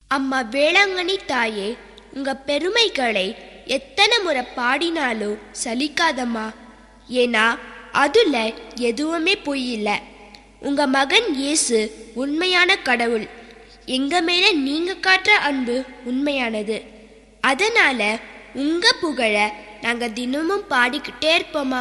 அம்மா வேளாங்கண்ணி தாயே உங்க பெருமைகளை எத்தனை முறை பாடினாலும் சலிக்காதம்மா ஏன்னா அதுல எதுவுமே பொய் இல்ல உங்க மகன் இயேசு உண்மையான கடவுள் எங்க மேல நீங்க காட்டுற அன்பு உண்மையானது அதனால உங்க புகழ நாங்க தினமும் பாடிக்கிட்டே இருப்போமா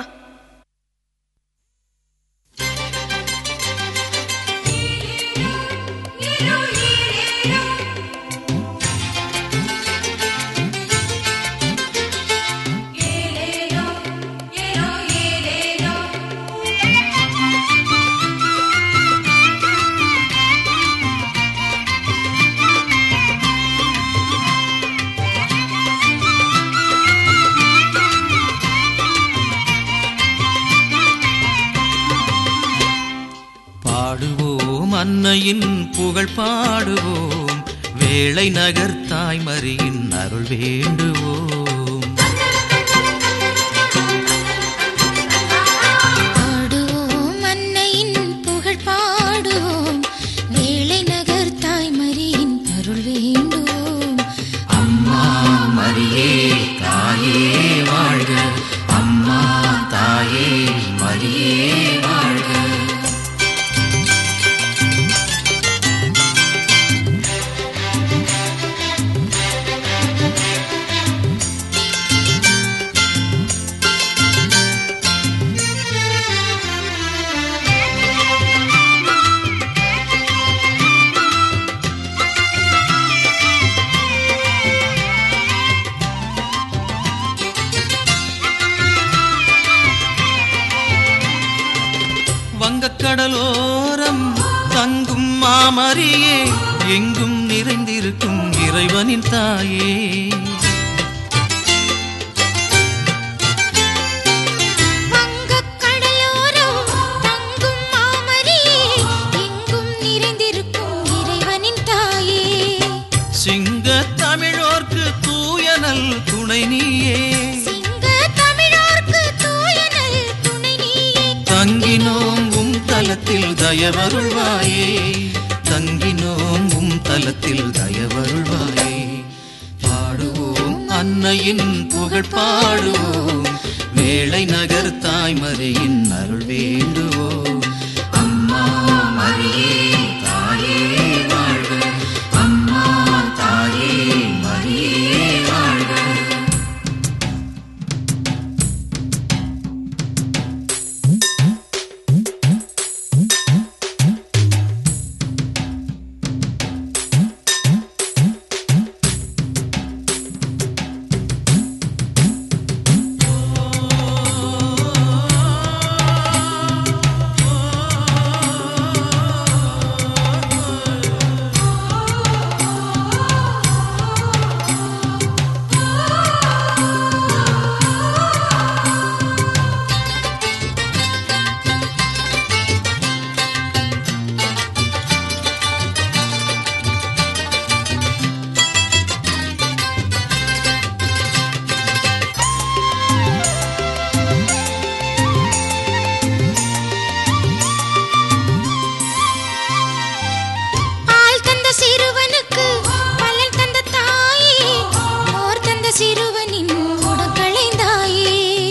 பாடுவோம் அன்னையின் புகழ் பாடுவோம் வேளை நகர் தாய்மரியின் அருள் வேண்டுவோம் பாடுவோம் அன்னையின் புகழ் பாடுவோம் வேளை நகர் தாய்மரியின் அருள் வேண்டுவோம் அம்மா மரியே தாயே வாழ்க அம்மா தாயே மரியே வாழ்க வங்கக்கடலோரம் தங்கும் மாமரியே எங்கும் நிறைந்திருக்கும் இறைவனின் தாயே வங்கக் கடலோரம் தங்கும் மாமரியே எங்கும் நிறைந்திருக்கும் இறைவனின் தாயே சிங்க தமிழோர்க்கு தூயனல் துணை நீயே சிங்க தமிழோர்க்கு தூயனல் துணை நீயே தங்கினோம் உம் தலத்தில் தயவருள்வாயே தங்கினோம் உம் தலத்தில் தயவருள்வாயே பாடுவோம் அன்னையின் புகழ் பாடுவோம் வேளை நகர் தாய்மறையின் அருள் வேண்டுவோம் அம்மா மரியே தாயே வாழ்க அம்மா தாயே மரியே வாழ்க பால் தந்த சிறுவனுக்கு பலன் தந்த தாயே மோர் தந்த சிறுவனின் உடற்களைந்தாயே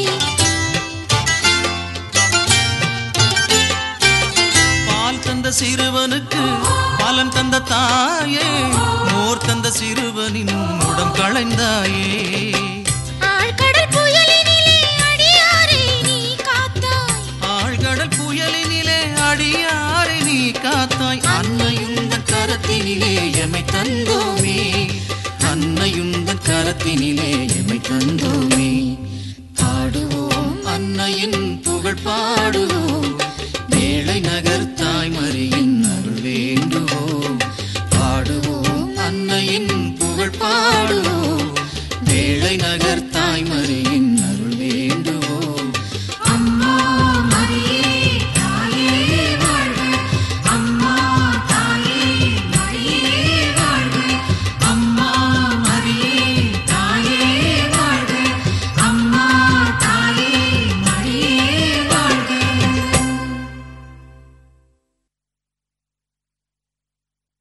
பால் தந்த சிறுவனுக்கு பலன் தந்த தாயே மோர் தந்த சிறுவனின் முடம் களைந்தாயே ஆழ்கடல் புயலினிலே அடியாரை நீ காத்தாய் ஆழ்கடல் புயலினிலே அடியாரை நீ காத்தாய் அன்னையுந்தன் கரத்தினிலே எமை தந்தோமே அன்னையுந்தன் கரத்தினிலே எமை தந்தோமே பாடுவோம் அன்னையின் புகழ் பாடுவோம் வேளை நகர் தாய்மறியின்